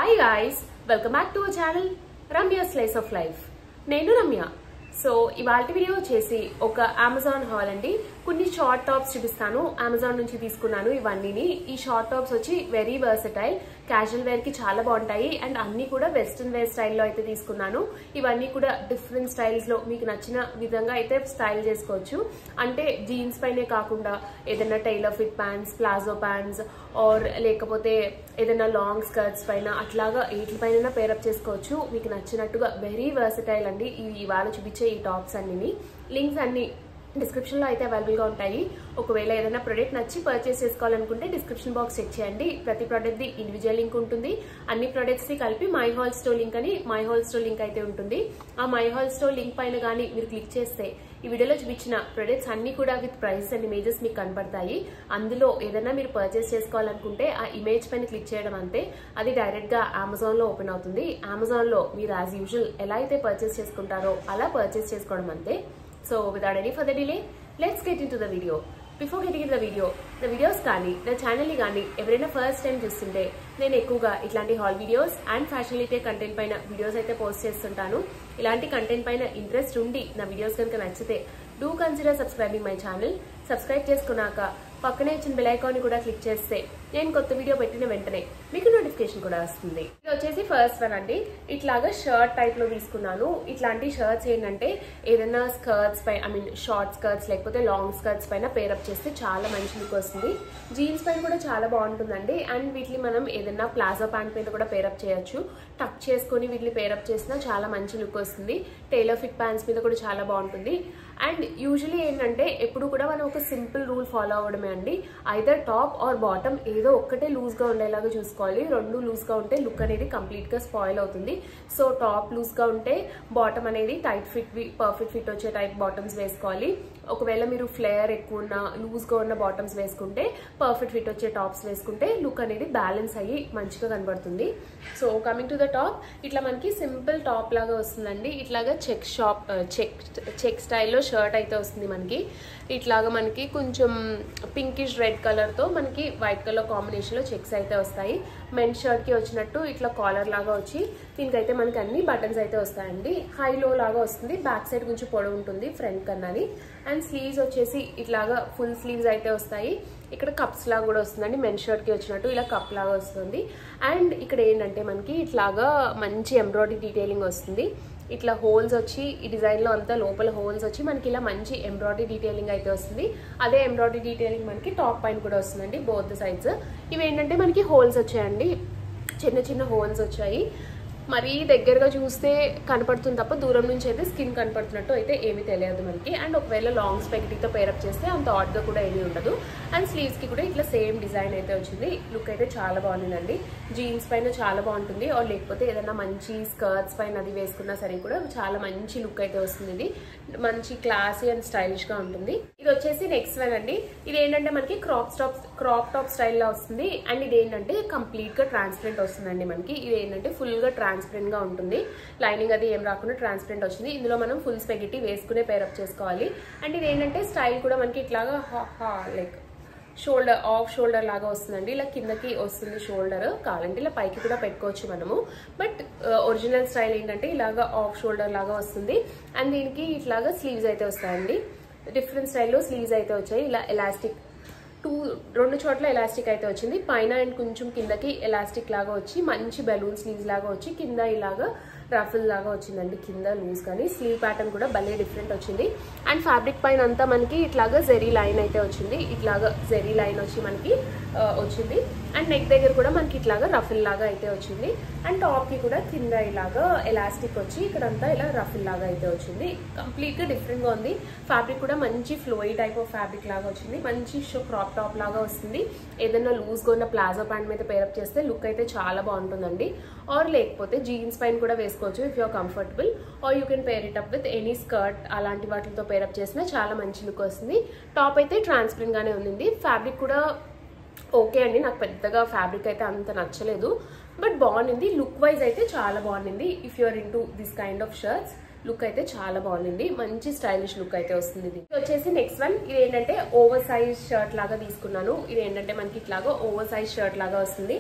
hi guys welcome back to our channel Ramya slice of life నేను Ramya so ఇవాళ video వచ్చేసి ఒక అమెజాన్ హాల్ అండి కొన్ని షార్ట్ టాప్స్ చూపిస్తాను అమెజాన్ నుంచి తీసుకున్నాను ఇవన్నీని ఈ షార్ట్ టాప్స్ వచ్చి వెరీ వర్సటైల్ క్యాజువల్ వేర్ కి చాలా బాగుంటాయి అండ్ అన్ని కూడా వెస్ట్రన్ వేర్ స్టైల్లో అయితే తీసుకున్నాను ఇవన్నీ కూడా డిఫరెంట్ స్టైల్స్ లో మీకు నచ్చిన విధంగా అయితే స్టైల్ చేసుకోవచ్చు అంటే జీన్స్ పైనే కాకుండా ఏదైనా tailor fit pants palazzo pants or లేకపోతే ఏదైనా లాంగ్ స్కర్ట్స్ పైన అట్లాగా వీటి పైన పేరప్ చేసుకోవచ్చు మీకు నచ్చినట్టుగా వెరీ వర్సటైల్ అండి ఈ ఇవాళ చూపించే ఈ టాప్స్ అన్నిని లింక్స్ అన్ని డిస్క్రిప్షన్ లో అయితే అవైలబుల్ గా ఉంటాయి ఒకవేళ ఏదైనా ప్రొడక్ట్ నచ్చి పర్చేస్ చేసుకోవాలనుకుంటే డిస్క్రిప్షన్ బాక్స్ చెక్ చేయండి ప్రతి ప్రొడక్ట్ ది ఇండివిజువల్ లింక్ ఉంటుంది అన్ని ప్రొడక్ట్స్ ని కలిపి మై హాల్ స్టోర్ లింక్ అని మై హాల్ స్టోర్ లింక్ అయితే ఉంటుంది ఆ మై హాల్ స్టోర్ లింక్ పైన కానీ మీరు క్లిక్ చేస్తే ఈ వీడియోలో చూపించిన ప్రొడక్ట్స్ అన్ని కూడా విత్ ప్రైస్ అండ్ ఇమేజెస్ మీకు కనపడతాయి అందులో ఏదైనా మీరు పర్చేస్ చేసుకోవాలనుకుంటే ఆ ఇమేజ్ పైన క్లిక్ చేయడం అంతే అది డైరెక్ట్ గా అమెజాన్ లో ఓపెన్ అవుతుంది అమెజాన్ లో మీరు యాజ్ యూజువల్ ఎలా అయితే పర్చేస్ చేసుకుంటారో అలా పర్చేస్ చేసుకోవడం అంతే so without any further delay let's get in to the video before getting in the video నా వీడియోస్ కానీ నా ఛానల్ని కానీ ఎవరైనా ఫస్ట్ టైం చూస్తుంటే నేను ఎక్కువగా ఇట్లాంటి హాల్ వీడియోస్ అండ్ ఫ్యాషన్ లిటే కంటెంట్ పైన వీడియోస్ అయితే పోస్ట్ చేస్తుంటాను ఇలాంటి కంటెంట్ పైన ఇంట్రెస్ట్ ఉండి నా వీడియోస్ కనుక నచ్చితే do consider subscribing my channel subscribe చేసుకున్నాక పక్కనే వచ్చిన బెల్ ఐకాన్ కూడా క్లిక్ చేస్తే నేను కొత్త వీడియో పెట్టిన వెంటనే మీకు నోటిఫికేషన్ కూడా వస్తుంది ఇది వచ్చేసి ఫస్ట్ వన్ అండి ఇట్లాగా షర్ట్ టైప్ లో తీసుకున్నాను ఇట్లాంటి షర్ట్స్ ఏంటంటే ఏదైనా స్కర్ట్స్ పై ఐ మీన్ షార్ట్ స్కర్ట్స్ లేకపోతే లాంగ్ స్కర్ట్స్ పైన పేరప్ చేస్తే చాలా మంచి లుక్ వస్తుంది జీన్స్ పైన కూడా చాలా బాగుంటుందండి అండ్ వీటిని మనం ఏదైనా ప్లాజో ప్యాంట్ మీద కూడా పేరప్ చేయొచ్చు టక్ చేసుకొని వీటిని పేరప్ చేసినా చాలా మంచి లుక్ వస్తుంది టైలర్ ఫిట్ ప్యాంట్స్ మీద కూడా చాలా బాగుంటుంది అండ్ యూజువలీ ఏంటంటే ఎప్పుడు కూడా మనం ఒక సింపుల్ రూల్ ఫాలో అవ్వడమే అండి ఐదర్ టాప్ ఆర్ బాటమ్ ఏదో ఒక్కటే లూజ్గా ఉండేలాగా చూసుకోవాలి రెండు లూజ్గా ఉంటే లుక్ అనేది కంప్లీట్గా స్పాయిల్ అవుతుంది సో టాప్ లూజ్గా ఉంటే బాటమ్ అనేది టైట్ ఫిట్ పర్ఫెక్ట్ ఫిట్ వచ్చే టైప్ బాటమ్స్ వేసుకోవాలి ఒకవేళ మీరు ఫ్లేయర్ ఎక్కువ ఉన్న లూజ్గా ఉన్న బాటమ్స్ వేసుకుంటే పర్ఫెక్ట్ ఫిట్ వచ్చే టాప్స్ వేసుకుంటే లుక్ అనేది బ్యాలెన్స్ అయ్యి మంచిగా కనబడుతుంది so coming to the top ఇట్లా మనకి సింపుల్ టాప్ లాగా వస్తుందండి ఇట్లాగా చెక్ షాప్ చెక్ చెక్ స్టైల్లో షర్ట్ అయితే వస్తుంది మనకి ఇట్లాగా మనకి కొంచెం పింకిష్ రెడ్ కలర్తో మనకి వైట్ కలర్ కాంబినేషన్లో చెక్స్ అయితే వస్తాయి మెన్ షర్ట్కి వచ్చినట్టు ఇట్లా కాలర్ లాగా వచ్చి దీనికైతే మనకి అన్ని బటన్స్ అయితే వస్తాయండి హై లో లాగా వస్తుంది బ్యాక్ సైడ్ కొంచెం పొడవు ఉంటుంది ఫ్రంట్ కన్నాది అండ్ స్లీవ్స్ వచ్చేసి ఇట్లాగా ఫుల్ స్లీవ్స్ అయితే వస్తాయి ఇక్కడ కప్స్ లాగా కూడా వస్తుందండి మెన్ షర్ట్కి వచ్చినట్టు ఇలా కప్ లాగా వస్తుంది అండ్ ఇక్కడ ఏంటంటే మనకి ఇట్లాగా మంచి ఎంబ్రాయిడరీ డీటెయిలింగ్ వస్తుంది ఇట్లా హోల్స్ వచ్చి ఈ డిజైన్లో అంతా లోపల హోల్స్ వచ్చి మనకి ఇలా మంచి ఎంబ్రాయిడరీ డీటెయిలింగ్ అయితే వస్తుంది అదే ఎంబ్రాయిడరీ డీటెయిలింగ్ మనకి టాప్ పైన కూడా వస్తుందండి బోత్ సైడ్స్ ఇవి ఏంటంటే మనకి హోల్స్ వచ్చాయండి చిన్న చిన్న హోల్స్ వచ్చాయి మరీ దగ్గరగా చూస్తే కనపడుతుంది తప్ప దూరం నుంచి అయితే స్కిన్ కనపడుతున్నట్టు అయితే ఏమీ తెలియదు మనకి అండ్ ఒకవేళ లాంగ్ స్పెక్టీతో పేరప్ చేస్తే అంత ఆడ్గా కూడా ఏమీ ఉండదు అండ్ స్లీవ్స్కి కూడా ఇట్లా సేమ్ డిజైన్ అయితే వచ్చింది లుక్ అయితే చాలా బాగుందండి జీన్స్ పైన చాలా బాగుంటుంది ఆర్ లేకపోతే ఏదైనా మంచి స్కర్ట్స్ పైన అది వేసుకున్నా సరే కూడా చాలా మంచి లుక్ అయితే వస్తుంది ఇది మంచి క్లాసీ అండ్ స్టైలిష్గా ఉంటుంది ఇది వచ్చేసి నెక్స్ట్ వన్ అండి ఇది ఏంటంటే మనకి క్రాప్ టాప్ క్రాప్ టాప్ స్టైల్లో వస్తుంది అండ్ ఇది ఏంటంటే కంప్లీట్గా ట్రాన్స్పరెంట్ వస్తుందండి మనకి ఇది ఏంటంటే ఫుల్గా ట్రాన్స్పరెంట్ గా ఉంటుంది లైనింగ్ అది ఏం రాకుండా ట్రాన్స్పరెంట్ వచ్చింది ఇందులో మనం ఫుల్ స్పెగిటీ వేసుకునే పేరప్ చేసుకోవాలి అండ్ ఇది ఏంటంటే స్టైల్ కూడా మనకి ఇట్లాగా లైక్ షోల్డర్ ఆఫ్ షోల్డర్ లాగా వస్తుందండి ఇలా కిందకి వస్తుంది షోల్డర్ కావాలంటే ఇలా పైకి కూడా పెట్టుకోవచ్చు మనము బట్ ఒరిజినల్ స్టైల్ ఏంటంటే ఇలాగా ఆఫ్ షోల్డర్ లాగా వస్తుంది అండ్ దీనికి ఇట్లాగా స్లీవ్స్ అయితే వస్తాయండి డిఫరెంట్ స్టైల్లో స్లీవ్స్ అయితే వచ్చాయి ఇలా ఎలాస్టిక్ టూ రెండు చోట్ల ఎలాస్టిక్ అయితే వచ్చింది పైన అండ్ కొంచెం కిందకి ఎలాస్టిక్ లాగా వచ్చి మంచి బెలూన్ స్లీవ్స్ లాగా వచ్చి కింద ఇలాగా రఫుల్ లాగా వచ్చిందండి కింద లూజ్ కానీ స్లీవ్ ప్యాటర్న్ కూడా భలే డిఫరెంట్ వచ్చింది అండ్ ఫ్యాబ్రిక్ పైన అంతా మనకి ఇట్లాగా జెరీ లైన్ అయితే వచ్చింది ఇట్లాగా జెరీ లైన్ వచ్చి మనకి వచ్చింది అండ్ నెక్ దగ్గర కూడా మనకి ఇట్లాగా రఫుల్ లాగా అయితే వచ్చింది అండ్ టాప్కి కూడా కింద ఇలాగా ఎలాస్టిక్ వచ్చి ఇక్కడంతా ఇలా రఫుల్ లాగా అయితే వచ్చింది కంప్లీట్గా డిఫరెంట్గా ఉంది ఫ్యాబ్రిక్ కూడా మంచి ఫ్లోయి టైప్ ఆఫ్ ఫ్యాబ్రిక్ లాగా వచ్చింది మంచి షో క్రాప్ టాప్ లాగా వస్తుంది ఏదైనా లూజ్గా ఉన్న ప్లాజో ప్యాంట్ మీద పేరప్ చేస్తే లుక్ అయితే చాలా బాగుంటుందండి ఆర్ లేకపోతే జీన్స్ పైన కూడా వేసుకోవచ్చు if you're comfortable or you can pair it up with any skirt అలాంటి వాటితో పేరప్ చేసినా చాలా మంచి లుక్ వస్తుంది టాప్ అయితే ట్రాన్స్పరెంట్ గానే ఉంది ఫ్యాబ్రిక్ కూడా ఓకే అండి నాకు పెద్దగా ఫ్యాబ్రిక్ అయితే అంత నచ్చలేదు బట్ బాగుంది లుక్ వైజ్ అయితే చాలా బాగుంది if you're into this kind of shirts look అయితే చాలా బాగుంది మంచి స్టైలిష్ లుక్ అయితే వస్తుంది ఇది ఇది వచ్చేసి నెక్స్ట్ వన్ ఇది ఏంటంటే ఓవర్ సైజ్ షర్ట్ లాగా తీసుకున్నాను ఇది ఏంటంటే మనకి ఇట్లాగా ఓవర్ సైజ్ షర్ట్ లాగా వస్తుంది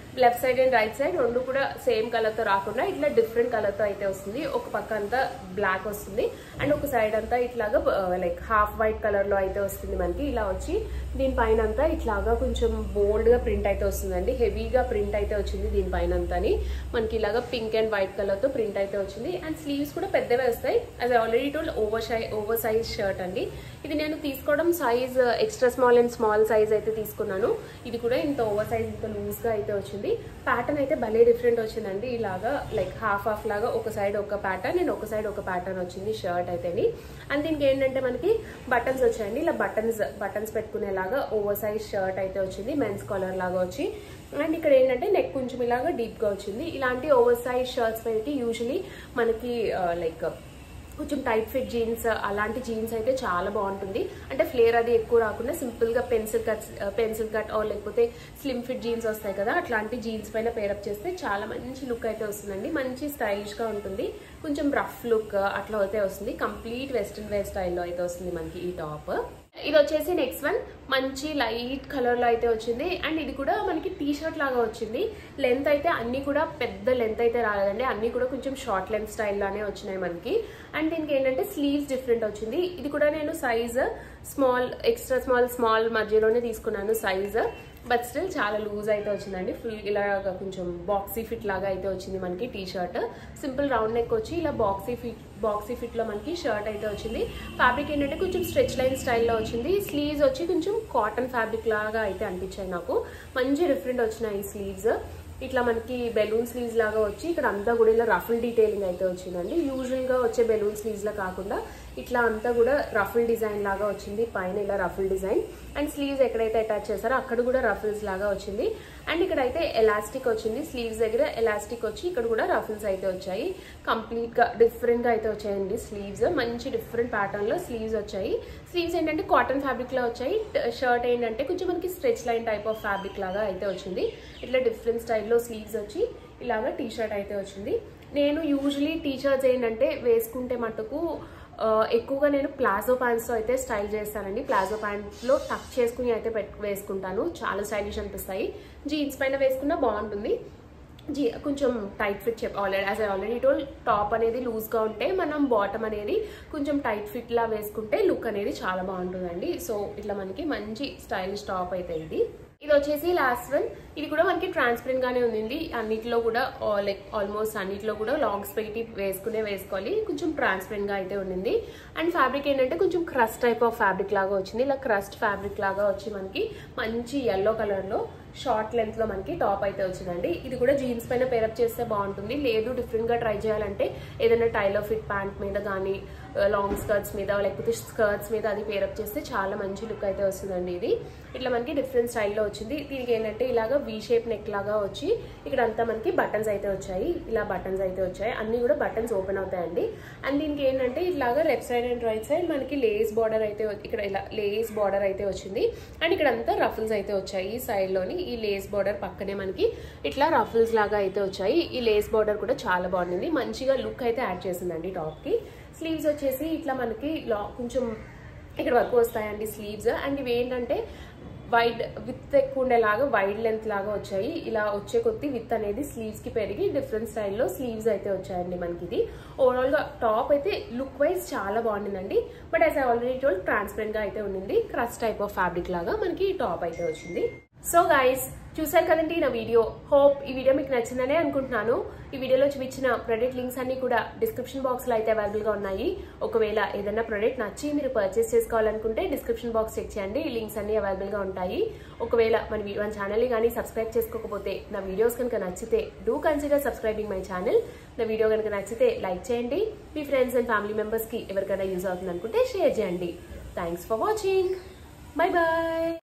left side and right side రెండు కూడా సేమ్ కలర్ తో రాకుండా ఇట్లా డిఫరెంట్ కలర్ తో అయితే వస్తుంది ఒక పక్క అంతా బ్లాక్ వస్తుంది అండ్ ఒక సైడ్ అంతా ఇట్లాగా లైక్ హాఫ్ వైట్ కలర్ లో అయితే వస్తుంది మనకి ఇలా వచ్చి దీనిపైన అంతా ఇట్లాగా కొంచెం బోల్డ్ గా ప్రింట్ అయితే వస్తుందండి హెవీగా ప్రింట్ అయితే వచ్చింది దీనిపైన అంతాని మనకి ఇలాగా పింక్ అండ్ వైట్ కలర్ తో ప్రింట్ అయితే వచ్చింది అండ్ స్లీవ్స్ కూడా పెద్దవే వస్తాయి అది ఆల్రెడీ టోల్ ఓవర్ సై ఓవర్ సైజ్ షర్ట్ అండి ఇది నేను తీసుకోవడం size extra small and small size అయితే తీసుకున్నాను ఇది కూడా ఇంత ఓవర్ సైజ్ ఇంత లూజ్ గా అయితే వచ్చింది ప్యాటర్న్ అయితే భలే డిఫరెంట్ వచ్చిందండి ఇలాగా లైక్ హాఫ్ హాఫ్ లాగా ఒక సైడ్ ఒక ప్యాటర్న్ అండ్ ఒక సైడ్ ఒక ప్యాటర్న్ వచ్చింది షర్ట్ అయితేని అండ్ దీనికి ఏంటంటే మనకి బటన్స్ వచ్చాయండి ఇలా బటన్స్ బటన్స్ పెట్టుకునేలాగా ఓవర్ సైజ్ షర్ట్ అయితే వచ్చింది మెన్స్ కాలర్ లాగా వచ్చి అండ్ ఇక్కడ ఏంటంటే నెక్ కొంచెం ఇలాగా డీప్ గా వచ్చింది ఇలాంటి ఓవర్ సైజ్ షర్ట్స్ పైకి యూజువలీ మనకి లైక్ కొంచెం టైట్ ఫిట్ జీన్స్ అలాంటి జీన్స్ అయితే చాలా బాగుంటుంది అంటే ఫ్లేర్ అది ఎక్కువ రాకుండా సింపుల్ గా pencil cut pencil cut or లేకపోతే స్లిమ్ ఫిట్ జీన్స్ వస్తాయి కదా అట్లాంటి జీన్స్ పైన పేరప్ చేస్తే చాలా మంచి లుక్ అయితే వస్తుందండి మంచి స్టైలిష్ గా ఉంటుంది కొంచెం రఫ్ లుక్ అట్లా అయితే వస్తుంది కంప్లీట్ వెస్ట్రన్ వేర్ స్టైల్లో అయితే వస్తుంది మనకి ఈ టాప్ ఇది వచ్చేసి నెక్స్ట్ వన్ మంచి లైట్ కలర్ లో అయితే వచ్చింది అండ్ ఇది కూడా మనకి టీ షర్ట్ లాగా వచ్చింది లెంత్ అయితే అన్ని కూడా పెద్ద లెంత్ అయితే రాలేదండి అన్ని కూడా కొంచెం షార్ట్ లెంత్ స్టైల్లోనే వచ్చినాయి మనకి అండ్ దీనికి ఏంటంటే స్లీవ్స్ డిఫరెంట్ వచ్చింది ఇది కూడా నేను size small extra small small మధ్యలోనే తీసుకున్నాను సైజ్ బట్ స్టిల్ చాలా లూజ్ అయితే వచ్చిందండి ఫుల్ ఇలాగా కొంచెం బాక్సీ ఫిట్ లాగా అయితే వచ్చింది మనకి T shirt simple round neck వచ్చి ఇలా బాక్సీ ఫిట్ బాక్సీ ఫిట్ లో మనకి షర్ట్ అయితే వచ్చింది ఫ్యాబ్రిక్ ఏంటంటే కొంచెం స్ట్రెచ్ లైన్ స్టైల్లో వచ్చింది స్లీవ్స్ వచ్చి కొంచెం కాటన్ ఫ్యాబ్రిక్ లాగా అయితే అనిపించాయి నాకు మంచి డిఫరెంట్ వచ్చినాయి ఈ స్లీవ్స్ ఇట్లా మనకి బెలూన్ స్లీవ్స్ లాగా వచ్చి ఇక్కడ అంతా కూడా ఇలా రఫుల్ డీటెయిలింగ్ అయితే వచ్చిందండి యూజువల్ గా వచ్చే బెలూన్ స్లీవ్స్ లా కాకుండా ఇట్లా అంతా కూడా రఫుల్ డిజైన్ లాగా వచ్చింది పైన ఇలా రఫుల్ డిజైన్ అండ్ స్లీవ్స్ ఎక్కడైతే అటాచ్ చేస్తారో అక్కడ కూడా రఫుల్స్ లాగా వచ్చింది అండ్ ఇక్కడ అయితే ఎలాస్టిక్ వచ్చింది స్లీవ్స్ దగ్గర ఎలాస్టిక్ వచ్చి ఇక్కడ కూడా రఫుల్స్ అయితే వచ్చాయి కంప్లీట్ గా డిఫరెంట్ గా అయితే వచ్చాయండి స్లీవ్స్ మంచి డిఫరెంట్ ప్యాటర్న్ లో స్లీవ్స్ వచ్చాయి స్లీవ్స్ ఏంటంటే కాటన్ ఫ్యాబ్రిక్ లో వచ్చాయి షర్ట్ ఏంటంటే కొంచెం మనకి stretch line type of fabric లాగా అయితే వచ్చింది ఇట్లా డిఫరెంట్ స్టైల్లో స్లీవ్స్ వచ్చి ఇలాగా టీ షర్ట్ అయితే వచ్చింది నేను యూజువలీ టీ షర్ట్స్ ఏంటంటే వేసుకుంటే మటుకు ఎక్కువగా నేను ప్లాజో ప్యాంట్స్తో అయితే స్టైల్ చేస్తానండి ప్లాజో ప్యాంట్లో టక్ చేసుకుని అయితే పెట్ వేసుకుంటాను చాలా స్టైలిష్ అనిపిస్తాయి జీన్స్ పైన వేసుకున్నా బాగుంటుంది జీ కొంచెం టైట్ ఫిట్ చెప్ already as I already told top అనేది లూజ్గా ఉంటే మనం బాటమ్ అనేది కొంచెం టైట్ ఫిట్ లా వేసుకుంటే లుక్ అనేది చాలా బాగుంటుందండి సో ఇట్లా మనకి మంచి స్టైలిష్ టాప్ అయితే ఇది ఇది వచ్చేసి లాస్ట్ వన్ ఇది కూడా మనకి ట్రాన్స్పరెంట్ గానే ఉంది అన్నిట్లో కూడా లైక్ ఆల్మోస్ట్ అన్నిట్లో కూడా లాంగ్స్ పెట్టి వేసుకునే వేసుకోవాలి కొంచెం ట్రాన్స్పరెంట్ గా అయితే ఉండింది అండ్ ఫ్యాబ్రిక్ ఏంటంటే కొంచెం క్రస్ట్ టైప్ ఆఫ్ ఫ్యాబ్రిక్ లాగా వచ్చింది ఇలా క్రస్ట్ ఫ్యాబ్రిక్ లాగా వచ్చి మనకి మంచి ఎల్లో కలర్ లో షార్ట్ లెంత్ లో మనకి టాప్ అయితే వచ్చిందండి ఇది కూడా జీన్స్ పైన పేరప్ చేస్తే బాగుంటుంది లేదు డిఫరెంట్ గా ట్రై చేయాలంటే ఏదైనా టైలర్ ఫిట్ ప్యాంట్ మీద కానీ లాంగ్ స్కర్ట్స్ మీద లేకపోతే స్కర్ట్స్ మీద అది పేరప్ చేస్తే చాలా మంచి లుక్ అయితే వస్తుందండి ఇది ఇట్లా మనకి డిఫరెంట్ స్టైల్లో వచ్చింది దీనికి ఏంటంటే ఇలాగా వీ షేప్ నెక్ లాగా వచ్చి ఇక్కడ అంతా మనకి బటన్స్ అయితే వచ్చాయి ఇలా బటన్స్ అయితే వచ్చాయి అన్ని కూడా బటన్స్ ఓపెన్ అవుతాయండి అండ్ దీనికి ఏంటంటే ఇలాగా left side and right side మనకి లేస్ బార్డర్ అయితే ఇక్కడ ఇలా లేస్ బార్డర్ అయితే వచ్చింది అండ్ ఇక్కడ అంతా రఫుల్స్ అయితే వచ్చాయి ఈ సైడ్ లోని ఈ లేస్ బార్డర్ పక్కనే మనకి ఇట్లా రఫుల్స్ లాగా అయితే వచ్చాయి ఈ లేస్ బార్డర్ కూడా చాలా బాగుంది మంచిగా లుక్ అయితే యాడ్ చేసిందండి టాప్ కి స్లీవ్స్ వచ్చేసి ఇట్లా మనకి కొంచెం ఇక్కడ వరకు వస్తాయండి స్లీవ్స్ అండ్ ఇవి ఏంటంటే వైడ్ విత్ ఎక్కువ ఉండేలాగా వైడ్ లెంత్ లాగా వచ్చాయి ఇలా వచ్చే కొద్ది విత్ అనేది స్లీవ్స్ కి పెరిగి డిఫరెంట్ స్టైల్లో స్లీవ్స్ అయితే వచ్చాయండి మనకి ఇది ఓవరాల్ గా టాప్ అయితే లుక్ వైజ్ చాలా బాగుండిందండి but as I already told transparent గా అయితే ఉండింది క్రస్ టైప్ ఆఫ్ ఫ్యాబ్రిక్ లాగా మనకి టాప్ అయితే వచ్చింది సో గైస్ చూసారు కదండి నా వీడియో హోప్ ఈ వీడియో మీకు నచ్చిందనే అనుకుంటున్నాను ఈ వీడియోలో చూపించిన ప్రొడక్ట్ లింక్స్ అన్ని కూడా డిస్క్రిప్షన్ బాక్స్ లో అయితే అవైలబుల్ గా ఉన్నాయి ఒకవేళ ఏదైనా ప్రొడక్ట్ నచ్చి మీరు పర్చేస్ చేసుకోవాలనుకుంటే డిస్క్రిప్షన్ బాక్స్ చెక్ చేయండి ఈ లింక్స్ అన్ని అవైలబుల్ గా ఉంటాయి ఒకవేళ మన మన ఛానల్ కానీ సబ్స్క్రైబ్ చేసుకోకపోతే నా వీడియోస్ కనుక నచ్చితే do consider subscribing my channel నా వీడియో కనుక నచ్చితే లైక్ చేయండి మీ ఫ్రెండ్స్ అండ్ ఫ్యామిలీ మెంబర్స్ కి ఎవరికైనా యూజ్ అవుతుంది అనుకుంటే షేర్ చేయండి thanks for watching bye bye